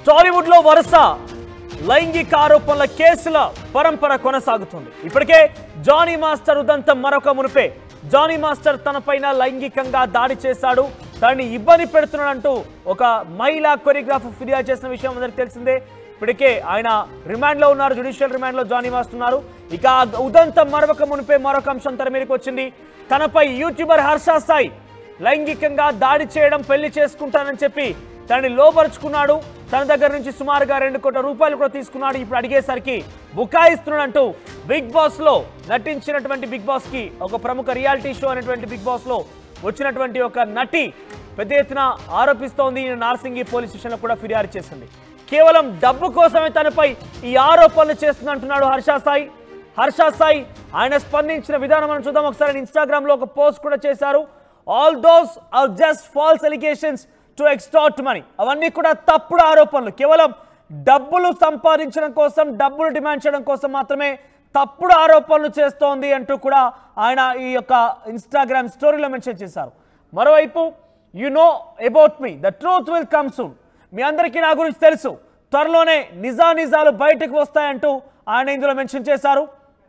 టాలీవుడ్ లో వరుస లైంగిక ఆరోపణల కేసుల పరంపర కొనసాగుతుంది ఇప్పటికే జానీ మాస్టర్ ఉదంతం మరొక మునిపే జానీ మాస్టర్ తనపైన లైంగికంగా దాడి చేశాడు తనని ఇబ్బంది పెడుతున్నాడంటూ ఒక మహిళా కొరియోగ్రాఫర్ ఫిర్యాదు చేసిన విషయం అందరికీ తెలిసిందే ఇప్పటికే ఆయన రిమాండ్ లో ఉన్నారు జుడిషియల్ రిమాండ్ లో జానీ మాస్టర్ ఉన్నారు ఇక ఆ ఉదంతం మరొక మునిపే మరొక అంశం తెర మీదకి వచ్చింది తనపై యూట్యూబర్ హర్ష సాయి లైంగికంగా దాడి చేయడం పెళ్లి చేసుకుంటానని చెప్పి తనని లోపరుచుకున్నాడు తన దగ్గర నుంచి సుమారుగా రెండు కోట్ల రూపాయలు కూడా తీసుకున్నాడు ఇప్పుడు అడిగేసరికి బుకాయిస్తున్నాడంటూ బిగ్ బాస్ లో నటించినటువంటి బిగ్ బాస్ కి ఒక ప్రముఖ రియాలిటీ షో అనేటువంటి బిగ్ బాస్ లో వచ్చినటువంటి ఒక నటి పెద్ద ఎత్తున ఆరోపిస్తోంది ఈయన నార్సింగి పోలీస్ స్టేషన్లో కూడా ఫిర్యాదు చేసింది కేవలం డబ్బు కోసమే తనపై ఈ ఆరోపణలు చేస్తుందంటున్నాడు హర్ష సాయి హర్ష సాయి ఆయన స్పందించిన విధానం మనం చూద్దాం ఒకసారి ఇన్స్టాగ్రామ్ లో ఒక పోస్ట్ కూడా చేశారు all those are just false allegations to extort money అవన్నీ కూడా తప్పుడు ఆరోపణలు కేవలం డబ్బులు సంపాదించడం కోసం డబ్బులు డిమాండ్ చేయడం కోసం మాత్రమే తప్పుడు ఆరోపణలు చేస్తోంది అంటూ కూడా ఆయన ఈ యొక్క ఇన్స్టాగ్రామ్ స్టోరీలో మెన్షన్ చేశారు మరోవైపు you know about me the truth will come soon మీ అందరికీ నా గురించి తెలుసు త్వరలోనే నిజా నిజాలు బయటకు వస్తాయంటూ ఆయన ఇందులో మెన్షన్ చేశారు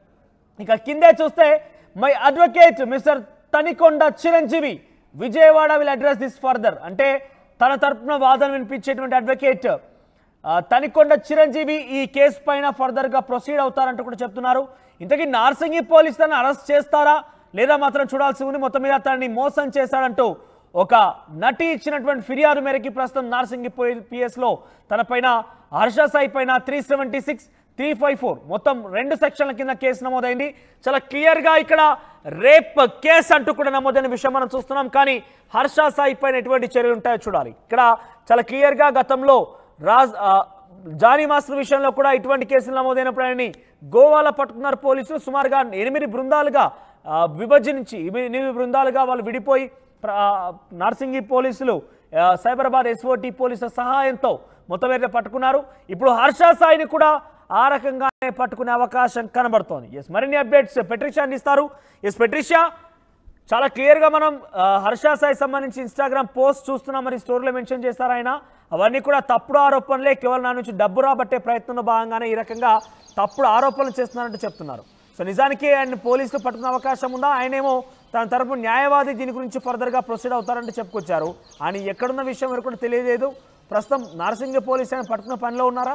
ఇక కిందే చూస్తే my advocate mister Tanikonda Chiranjeevi Vijayawada will address this further అంటే తన తరపున వాదన వినిపించేటువంటి అడ్వకేట్ ఆ, తనికొండ చిరంజీవి ఈ కేసు పైన ఫర్దర్ గా ప్రొసీడ్ అవుతారంటూ కూడా చెప్తున్నారు ఇంతకీ నార్సింగి పోలీస్ తనని అరెస్ట్ చేస్తారా లేదా మాత్రం చూడాల్సి ఉంది మొత్తం మీద తనని మోసం చేశాడంటూ ఒక నటి ఇచ్చినటువంటి ఫిర్యాదు మేరకి ప్రస్తుతం నార్సింగి పిఎస్ లో తన పైన హర్ష సాయి పైన three seventy six three five four మొత్తం రెండు సెక్షన్ల కింద కేసు నమోదైంది చాలా క్లియర్ గా ఇక్కడ రేప్ కేసు అంటూ కూడా నమోదైన విషయం మనం చూస్తున్నాం కానీ హర్ష సాయి పైన ఎటువంటి చర్యలు ఉంటాయో చూడాలి ఇక్కడ చాలా క్లియర్ గా గతంలో రాజ్ ఆ, జానీ మాస్టర్ విషయంలో కూడా ఇటువంటి కేసులు నమోదైనప్పుడు ఆయన్ని గోవాలో పట్టుకున్నారు పోలీసులు సుమారుగా ఎనిమిది బృందాలుగా ఆ, విభజించి ఇవి- ఎనిమిది బృందాలుగా వాళ్ళు విడిపోయి ప్ర- ఆ, నార్సింగి పోలీసులు ఆ, సైబరాబాద్ ఎస్ఓటి పోలీసుల సహాయంతో మొత్తం మీద పట్టుకున్నారు ఇప్పుడు హర్ష సాయిని కూడా ఆ రకంగానే పట్టుకునే అవకాశం కనబడుతోంది ఎస్ మరిన్ని అప్డేట్స్ పెట్రిషా అందిస్తారు ఎస్ పెట్రిషా చాలా క్లియర్గా మనం ఆ, హర్ష సాయి సంబంధించి ఇన్స్టాగ్రామ్ పోస్ట్ చూస్తున్నాం మరి స్టోరీలో మెన్షన్ చేశారు ఆయన అవన్నీ కూడా తప్పుడు ఆరోపణలే కేవలం నా నుంచి డబ్బు రాబట్టే ప్రయత్నంలో భాగంగానే ఈ రకంగా తప్పుడు ఆరోపణలు చేస్తున్నారంటూ చెప్తున్నారు సో నిజానికి ఆయన పోలీసులు పట్టుకునే అవకాశం ఉందా ఆయనేమో తన తరపు న్యాయవాది దీని గురించి ఫర్దర్గా ప్రొసీడ్ అవుతారంటూ చెప్పుకొచ్చారు ఆయన ఎక్కడున్న విషయం వరకు కూడా తెలియలేదు ప్రస్తుతం నార్సింగ్ పోలీసు ఆయన పట్టుకున్న పనిలో ఉన్నారా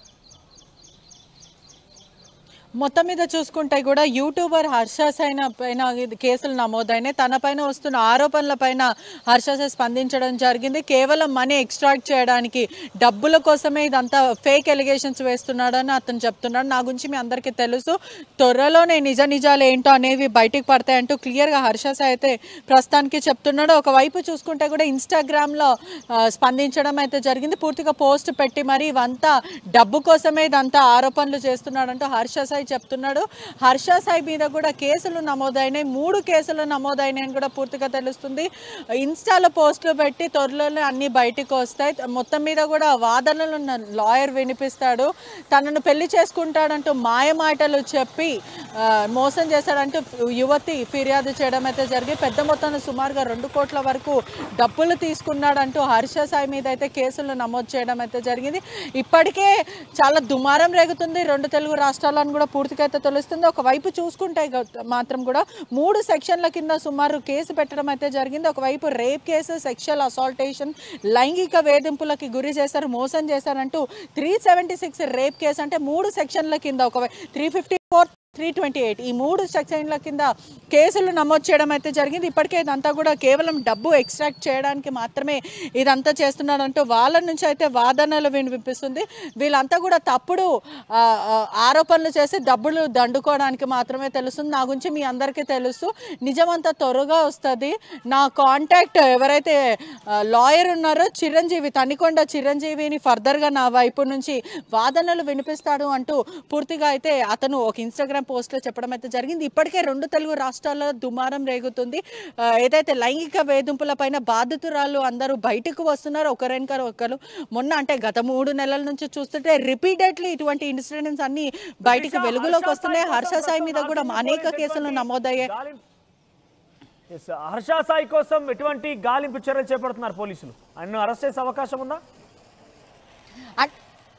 మొత్తం మీద చూసుకుంటే కూడా యూట్యూబర్ హర్ష సైన పైన ఇది కేసులు నమోదైనాయి తన పైన వస్తున్న ఆరోపణల పైన హర్ష సాయి స్పందించడం జరిగింది కేవలం మనీ ఎక్స్ట్రాక్ట్ చేయడానికి డబ్బుల కోసమే ఇదంతా ఫేక్ ఎలిగేషన్స్ వేస్తున్నాడని అతను చెప్తున్నాడు నా గురించి మీ అందరికీ తెలుసు త్వరలోనే నిజ నిజాలు ఏంటో అనేవి బయటికి పడతాయంటూ క్లియర్గా హర్ష సాయి అయితే ప్రస్తుతానికి చెప్తున్నాడు ఒకవైపు చూసుకుంటే కూడా ఇన్స్టాగ్రామ్లో ఆ, స్పందించడం అయితే జరిగింది పూర్తిగా పోస్ట్ పెట్టి మరి ఇవంతా డబ్బు కోసమే ఇదంతా ఆరోపణలు చేస్తున్నాడంటూ హర్ష సాయి చెప్తున్నాడు హర్ష సాయి మీద కూడా కేసులు నమోదైనాయి మూడు కేసులు నమోదైనాయి అని కూడా పూర్తిగా తెలుస్తుంది ఇన్స్టాలో పోస్టులు పెట్టి త్వరలోనే అన్ని బయటకు వస్తాయి మొత్తం మీద కూడా వాదనలు ఉన్న లాయర్ వినిపిస్తాడు తనను పెళ్లి చేసుకుంటాడంటూ మాయ మాటలు చెప్పి ఆ, మోసం చేశాడంటూ యువతి ఫిర్యాదు చేయడం అయితే జరిగి పెద్ద మొత్తంలో సుమారుగా రెండు కోట్ల వరకు డబ్బులు తీసుకున్నాడంటూ హర్ష సాయి మీద అయితే కేసులు నమోదు చేయడం అయితే జరిగింది ఇప్పటికే చాలా దుమారం రేగుతుంది రెండు తెలుగు రాష్ట్రాలను కూడా పూర్తిగా అయితే తెలుస్తుంది ఒకవైపు చూసుకుంటే గ- మాత్రం కూడా మూడు సెక్షన్ల కింద సుమారు కేసు పెట్టడం అయితే జరిగింది ఒకవైపు రేప్ కేసు సెక్షువల్ అసాల్టేషన్ లైంగిక వేధింపులకి గురి చేశారు మోసం చేశారంటూ three seventy six rape case అంటే మూడు సెక్షన్ల కింద ఒక three fifty four three twenty eight ఈ మూడు సెక్షన్ల కింద కేసులు నమోదు చేయడం అయితే జరిగింది ఇప్పటికే ఇదంతా కూడా కేవలం డబ్బు ఎక్స్ట్రాక్ట్ చేయడానికి మాత్రమే ఇదంతా చేస్తున్నాడంటూ వాళ్ళ నుంచి అయితే వాదనలు వినిపిస్తుంది వీళ్ళంతా కూడా తప్పుడు ఆ, ఆ, ఆరోపణలు చేసి డబ్బులు దండుకోవడానికి మాత్రమే తెలుస్తుంది నా గురించి మీ అందరికీ తెలుసు నిజమంతా త్వరగా వస్తుంది నా కాంటాక్ట్ ఎవరైతే లాయర్ ఉన్నారో చిరంజీవి తనికొండ చిరంజీవిని ఫర్దర్గా నా వైపు నుంచి వాదనలు వినిపిస్తాడు అంటూ పూర్తిగా అయితే అతను ఒక ఇన్స్టాగ్రామ్ పోస్ట్లో చెప్పడం అయితే జరిగింది ఇప్పటికే రెండు తెలుగు రాష్ట్రాల్లో దుమారం రేగుతుంది ఆ, ఏదైతే లైంగిక వేధింపుల పైన బాధితురాలు అందరూ బయటకు వస్తున్నారు ఒకరెనక ఒకరు మొన్న అంటే గత మూడు నెలల నుంచి చూస్తుంటే రిపీటెడ్లీ ఇటువంటి ఇన్సిడెంట్స్ అన్ని బయటికి వెలుగులోకి వస్తున్నాయి హర్ష సాయి మీద కూడా అనేక కేసులు నమోదయ్యాయి గాలిం- Yes, హర్ష సాయి కోసం ఎటువంటి గాలింపు చర్యలు చేపడుతున్నారు పోలీసులు ఆయన అరెస్ట్ చేసే అవకాశం ఉందా అట్-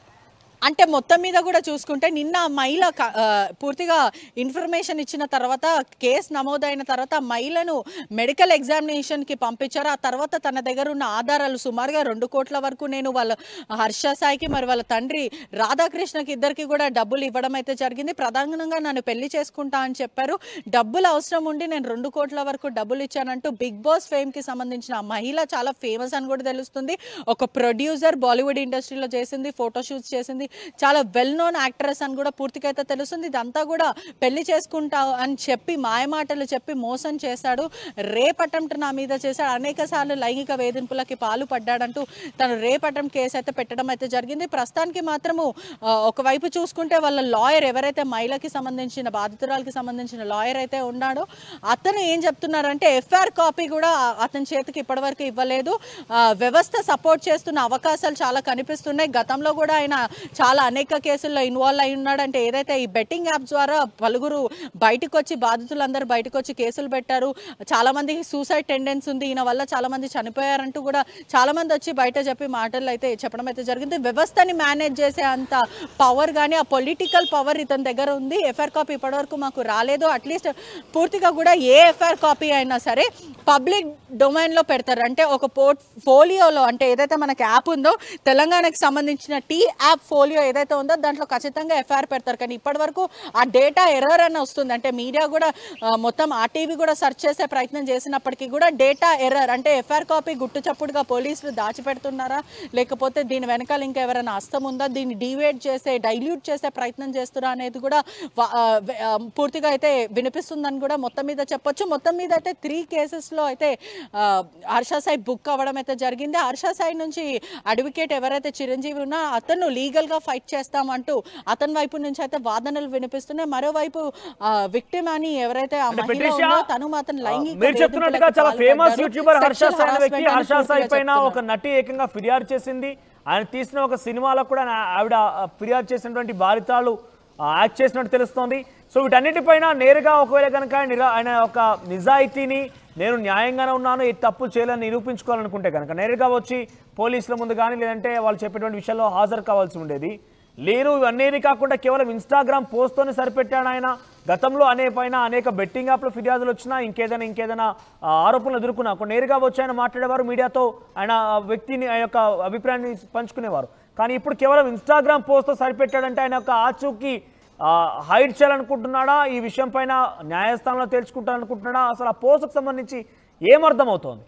అంటే మొత్తం మీద కూడా చూసుకుంటే నిన్న ఆ మహిళ క- ఆ, పూర్తిగా ఇన్ఫర్మేషన్ ఇచ్చిన తర్వాత కేసు నమోదైన తర్వాత ఆ మహిళను మెడికల్ ఎగ్జామినేషన్కి పంపించారు ఆ తర్వాత తన దగ్గర ఉన్న ఆధారాలు సుమారుగా రెండు కోట్ల వరకు నేను వాళ్ళ హర్ష సాయికి మరి వాళ్ళ తండ్రి రాధాకృష్ణకి ఇద్దరికి కూడా డబ్బులు ఇవ్వడం అయితే జరిగింది ప్రధానంగా నన్ను పెళ్లి చేసుకుంటా అని చెప్పారు డబ్బులు అవసరం ఉండి నేను రెండు కోట్ల వరకు డబ్బులు ఇచ్చానంటూ బిగ్ బాస్ ఫేమ్కి సంబంధించిన ఆ మహిళ చాలా ఫేమస్ అని కూడా తెలుస్తుంది ఒక ప్రొడ్యూసర్ బాలీవుడ్ ఇండస్ట్రీలో చేసింది ఫోటోషూట్స్ చేసింది చాలా వెల్ నోన్ యాక్ట్రెస్ అని కూడా పూర్తిగా అయితే తెలుస్తుంది ఇదంతా కూడా పెళ్లి చేసుకుంటా అని చెప్పి మాయమాటలు చెప్పి మోసం చేశాడు రేప్ అటెంప్ట్ నా మీద చేశాడు అనేక సార్లు లైంగిక వేధింపులకి పాలు పడ్డాడంటూ తను రేప్ అటెంప్ట్ కేసు అయితే పెట్టడం అయితే జరిగింది ప్రస్తుతానికి మాత్రము ఆ, ఒకవైపు చూసుకుంటే వాళ్ళ లాయర్ ఎవరైతే మహిళకి సంబంధించిన బాధితురాలకి సంబంధించిన లాయర్ అయితే ఉన్నాడో అతను ఏం చెప్తున్నారంటే ఎఫ్ఐఆర్ కాపీ కూడా అతని చేతికి ఇప్పటివరకు ఇవ్వలేదు ఆ, వ్యవస్థ సపోర్ట్ చేస్తున్న అవకాశాలు చాలా కనిపిస్తున్నాయి గతంలో కూడా ఆయన చాలా అనేక కేసుల్లో ఇన్వాల్వ్ అయి ఉన్నాడు అంటే ఏదైతే ఈ బెట్టింగ్ యాప్ ద్వారా పలువురు బయటకు వచ్చి బాధితులందరూ బయటకు వచ్చి కేసులు పెట్టారు చాలా మందికి సూసైడ్ టెండెన్స్ ఉంది ఈయన వల్ల చాలా మంది చనిపోయారంటూ కూడా చాలా మంది వచ్చి బయట చెప్పి మాటలు అయితే చెప్పడం అయితే జరిగింది వ్యవస్థని మేనేజ్ చేసే అంత పవర్ కానీ ఆ పొలిటికల్ పవర్ ఇతని దగ్గర ఉంది ఎఫ్ఐఆర్ కాపీ ఇప్పటివరకు మాకు రాలేదు అట్లీస్ట్ పూర్తిగా కూడా ఏ ఎఫ్ఐఆర్ కాపీ అయినా సరే పబ్లిక్ డొమైన్లో పెడతారు అంటే ఒక పోర్ట్ ఫోలియోలో అంటే ఏదైతే మనకి యాప్ ఉందో తెలంగాణకి సంబంధించిన టీ యాప్ ఫోలియో ఏదైతే ఉందో దాంట్లో ఖచ్చితంగా ఎఫ్ఐఆర్ పెడతారు కానీ ఇప్పటివరకు ఆ డేటా ఎర్రర్ అని వస్తుంది అంటే మీడియా కూడా ఆ, మొత్తం ఆ టీవీ కూడా సెర్చ్ చేసే ప్రయత్నం చేసినప్పటికీ కూడా డేటా ఎర్రర్ అంటే ఎఫ్ఐఆర్ కాపీ గుట్టు చప్పుడుగా పోలీసులు దాచిపెడుతున్నారా లేకపోతే దీని వెనకాల ఇంకా ఎవరైనా అస్తం ఉందా దీన్ని డివేట్ చేసే డైల్యూట్ చేసే ప్రయత్నం చేస్తున్నా అనేది కూడా వా- ఆ, వె- ఆ, పూర్తిగా అయితే వినిపిస్తుందని కూడా మొత్తం మీద చెప్పొచ్చు మొత్తం మీద అయితే త్రీ కేసెస్లో అయితే ఆ, హర్ష సాయి బుక్ అవ్వడం అయితే జరిగింది హర్ష సాయి నుంచి అడ్వకేట్ ఎవరైతే చిరంజీవి ఉన్నా అతను లీగల్గా ఫైట్ చేస్తామంటూ అతని వైపు నుంచి అయితే వాదనలు వినిపిస్తున్నాయి మరోవైపు విక్టిమ్ అని ఎవరైతే ఆ అంటే మహిళ పెట్రిషా, ఉందో తను మాత్రం లైంగిక మీరు చెప్తున్నట్టుగా వేధింపులకు చాలా ఫేమస్ పాల్పడ్డారు. యూట్యూబర్ హర్ష Sexual సాయి అనే వ్యక్తి harassment అని హర్ష సాయి పూర్తిగా పైన చెప్తున్నారు. ఒక నటి ఏకంగా ఫిర్యాదు చేసింది ఆయన తీసిన ఒక సినిమాలో కూడా నా- ఆవిడ ఆ, ఫిర్యాదు చేసినటువంటి బాధితాలు ఆ, యాక్ట్ చేసినట్టు తెలుస్తోంది సో వీటన్నిటిపైన నేరుగా ఒకవేళ కనుక ఆయన నిరా- ఆయన ఒక నిజాయితీని నేను న్యాయంగానే ఉన్నాను ఈ తప్పు చేయాలని నిరూపించుకోవాలనుకుంటే కనుక నేరుగా వచ్చి పోలీసుల ముందు కానీ లేదంటే వాళ్ళు చెప్పేటువంటి విషయాల్లో హాజరు కావాల్సి ఉండేది లేరు ఇవన్నీ కాకుండా కేవలం ఇన్స్టాగ్రామ్ పోస్ట్తోనే సరిపెట్టాడు ఆయన గతంలో అనే పైన అనేక బెట్టింగ్ యాప్లో ఫిర్యాదులు వచ్చినా ఇంకేదైనా ఇంకేదైనా ఆ, ఆరోపణలు ఎదుర్కొన్నా ఒక నేరుగా వచ్చి ఆయన మాట్లాడేవారు మీడియాతో ఆయన ఆ వ్యక్తిని ఆ యొక్క అభిప్రాయాన్ని పంచుకునేవారు కానీ ఇప్పుడు కేవలం ఇన్స్టాగ్రామ్ పోస్ట్తో సరిపెట్టాడంటే ఆయన యొక్క ఆచూకీ ఆ, హైడ్ చేయాలనుకుంటున్నాడా ఈ విషయం పైన న్యాయస్థానంలో తేల్చుకుంటారనుకుంటున్నాడా అసలు ఆ పోస్ట్కి సంబంధించి ఏమర్థం అవుతోంది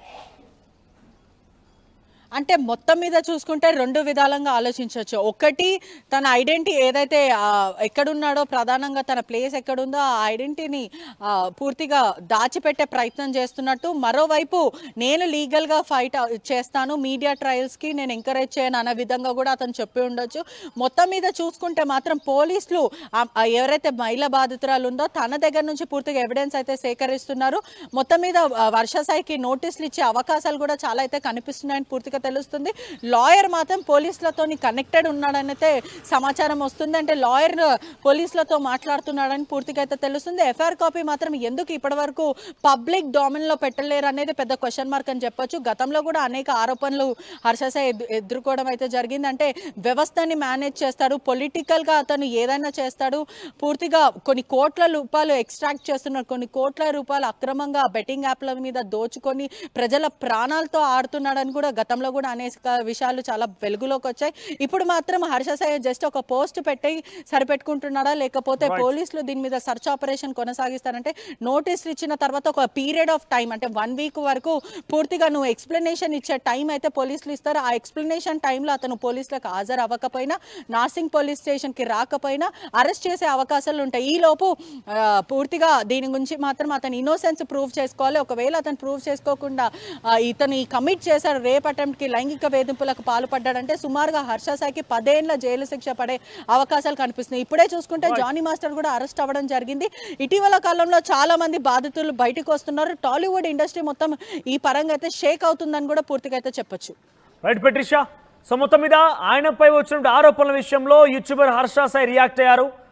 అంటే మొత్తం మీద చూసుకుంటే రెండు విధాలంగా ఆలోచించవచ్చు ఒకటి తన ఐడెంటిటీ ఏదైతే ఆ, ఎక్కడున్నాడో ప్రధానంగా తన ప్లేస్ ఎక్కడుందో ఆ ఐడెంటిటీని ఆ, పూర్తిగా దాచిపెట్టే ప్రయత్నం చేస్తున్నట్టు మరోవైపు నేను లీగల్గా ఫైట్ చేస్తాను మీడియా ట్రయల్స్కి నేను ఎంకరేజ్ చేయను అనే విధంగా కూడా అతను చెప్పి ఉండొచ్చు మొత్తం మీద చూసుకుంటే మాత్రం పోలీసులు ఆ- ఆ ఎవరైతే మహిళా బాధితురాలు ఉందో తన దగ్గర నుంచి పూర్తిగా ఎవిడెన్స్ అయితే సేకరిస్తున్నారు మొత్తం మీద ఆ, వర్ష సాయికి నోటీసులు ఇచ్చే అవకాశాలు కూడా చాలా అయితే కనిపిస్తున్నాయని పూర్తిగా తెలుస్తుంది లాయర్ మాత్రం పోలీసులతో కనెక్టెడ్ ఉన్నాడని అయితే సమాచారం వస్తుంది అంటే లాయర్ పోలీసులతో మాట్లాడుతున్నాడని పూర్తిగా అయితే తెలుస్తుంది ఎఫ్ఐఆర్ కాపీ మాత్రం ఎందుకు ఇప్పటివరకు పబ్లిక్ డొమైన్లో పెట్టలేరు అనేది పెద్ద క్వశ్చన్ మార్క్ అని చెప్పొచ్చు గతంలో కూడా అనేక ఆరోపణలు హర్షసాయి ఎదు- ఎదుర్కోవడం అయితే జరిగింది అంటే వ్యవస్థని మేనేజ్ చేస్తాడు పొలిటికల్గా అతను ఏదైనా చేస్తాడు పూర్తిగా కొన్ని కోట్ల రూపాయలు ఎక్స్ట్రాక్ట్ చేస్తున్నాడు కొన్ని కోట్ల రూపాయలు అక్రమంగా బెట్టింగ్ యాప్ల మీద దోచుకొని ప్రజల ప్రాణాలతో ఆడుతున్నాడని కూడా గతంలో కూడా అనేక విషయాలు చాలా వెలుగులోకి వచ్చాయి ఇప్పుడు మాత్రం హర్షసాయి జస్ట్ ఒక పోస్ట్ పెట్టి సరిపెట్టుకుంటున్నాడా లేకపోతే పోలీసులు దీని మీద సర్చ్ ఆపరేషన్ కొనసాగిస్తారంటే నోటీసులు ఇచ్చిన తర్వాత ఒక పీరియడ్ ఆఫ్ టైం అంటే వన్ వీక్ వరకు పూర్తిగా నువ్వు ఎక్స్ప్లెనేషన్ ఇచ్చే టైం అయితే పోలీసులు ఇస్తారు ఆ ఎక్స్ప్లెనేషన్ టైంలో అతను పోలీసులకు హాజరు అవ్వకపోయినా నార్సింగ్ పోలీస్ స్టేషన్కి రాకపోయినా అరెస్ట్ చేసే అవకాశాలు ఉంటాయి ఈ లోపు ఆ, పూర్తిగా దీని గురించి మాత్రం అతను ఇన్నోసెన్స్ ప్రూవ్ చేసుకోవాలి ఒకవేళ అతను ప్రూవ్ చేసుకోకుండా ఆ, ఇతను ఈ కమిట్ చేశాడు రేప్ అటెంప్ట్కి లైంగిక వేధింపులకు పాల్పడ్డాడంటే సుమారుగా హర్ష సాయికి పదేళ్ల జైలు శిక్ష పడే అవకాశాలు కనిపిస్తున్నాయి ఇప్పుడే చూసుకుంటే జానీ మాస్టర్ కూడా అరెస్ట్ అవ్వడం జరిగింది ఇటీవల కాలంలో చాలా మంది బాధితులు బయటకు వస్తున్నారు టాలీవుడ్ ఇండస్ట్రీ మొత్తం ఈ పరంగా అయితే షేక్ అవుతుందని కూడా పూర్తిగా అయితే చెప్పొచ్చు రైట్ పెట్రిషా సో మొత్తం మీద ఆయనపై వచ్చిన ఆరోపణల విషయంలో యూట్యూబర్ హర్ష సాయి రియాక్ట్ అయ్యారు